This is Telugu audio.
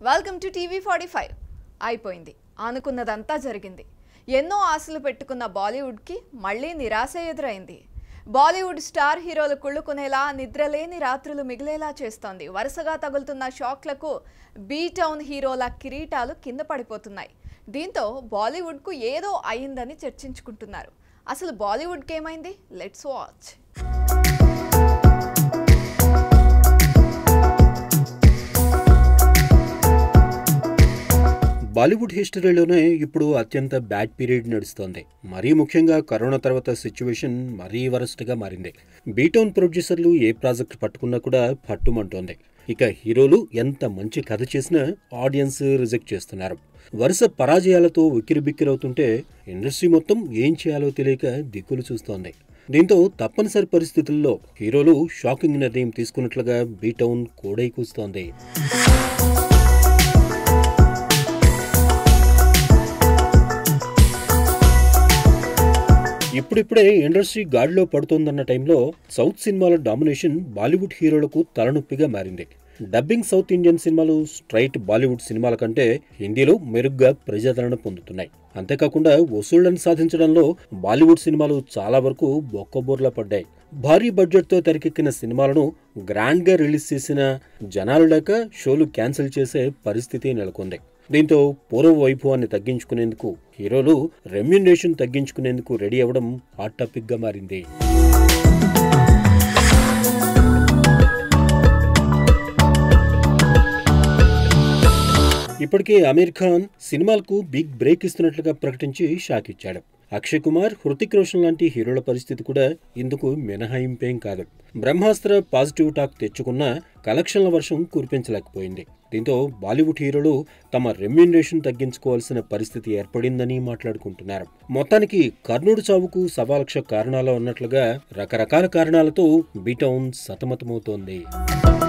welcome to TV forty five అయిపోయింది అనుకున్నదంతా జరిగింది ఎన్నో ఆశలు పెట్టుకున్న బాలీవుడ్కి మళ్ళీ నిరాశ ఎదురైంది బాలీవుడ్ స్టార్ హీరోలు కుళ్ళుకునేలా నిద్రలేని రాత్రులు మిగిలేలా చేస్తోంది వరుసగా తగులుతున్న షాక్లకు బీ టౌన్ హీరోల కిరీటాలు కింద పడిపోతున్నాయి దీంతో బాలీవుడ్కు ఏదో అయిందని చర్చించుకుంటున్నారు అసలు బాలీవుడ్కి ఏమైంది లెట్స్ వాచ్ బాలీవుడ్ హిస్టరీలోనే ఇప్పుడు అత్యంత బ్యాడ్ పీరియడ్ నడుస్తోంది మరీ ముఖ్యంగా కరోనా తర్వాత సిచ్యువేషన్ మరీ వరస్ట్గా మారింది బీటౌన్ ప్రొడ్యూసర్లు ఏ ప్రాజెక్ట్ పట్టుకున్నా కూడా పట్టుమంటోంది ఇక హీరోలు ఎంత మంచి కథ చేసినా ఆడియన్స్ రిజెక్ట్ చేస్తున్నారు వరుస పరాజయాలతో ఉక్కిరిబిక్కిరవుతుంటే ఇండస్ట్రీ మొత్తం ఏం చేయాలో తెలియక దిక్కులు చూస్తోంది దీంతో తప్పనిసరి పరిస్థితుల్లో హీరోలు షాకింగ్ నిర్ణయం తీసుకున్నట్లుగా బీటౌన్ కోడై కూస్తోంది ఇప్పుడిప్పుడే ఇండస్ట్రీ గాడిలో పడుతోందన్న టైంలో సౌత్ సినిమాల డామినేషన్ బాలీవుడ్ హీరోలకు తలనొప్పిగా మారింది డబ్బింగ్ సౌత్ ఇండియన్ సినిమాలు స్ట్రైట్ బాలీవుడ్ సినిమాల కంటే హిందీలో మెరుగ్గా ప్రజాదరణ పొందుతున్నాయి అంతేకాకుండా వసూళ్లను సాధించడంలో బాలీవుడ్ సినిమాలు చాలా వరకు బొక్కబోర్లా పడ్డాయి భారీ బడ్జెట్తో తెరకెక్కిన సినిమాలను గ్రాండ్గా రిలీజ్ చేసిన జనాలు లేక షోలు క్యాన్సిల్ చేసే పరిస్థితి నెలకొంది దీంతో పూర్వ వైభవాన్ని తగ్గించుకునేందుకు హీరోలు రెమ్యునరేషన్ తగ్గించుకునేందుకు రెడీ అవ్వడం హాట్ టాపిక్గా మారింది ఇప్పటికే అమీర్ ఖాన్ సినిమాలకు బిగ్ బ్రేక్ ఇస్తున్నట్లుగా ప్రకటించి షాక్ ఇచ్చాడు అక్షయ్ కుమార్ హృతిక్ రోషన్ లాంటి హీరోల పరిస్థితి కూడా ఇందుకు మినహాయింపేం కాదు బ్రహ్మాస్త్ర పాజిటివ్ టాక్ తెచ్చుకున్న కలెక్షన్ల వర్షం కురిపించలేకపోయింది దీంతో బాలీవుడ్ హీరోలు తమ రెమ్యునరేషన్ తగ్గించుకోవాల్సిన పరిస్థితి ఏర్పడిందని మాట్లాడుకుంటున్నారు మొత్తానికి కర్ణుడి చావుకు సవాలక్ష కారణాలు ఉన్నట్లుగా రకరకాల కారణాలతో బీటౌన్ సతమతమవుతోంది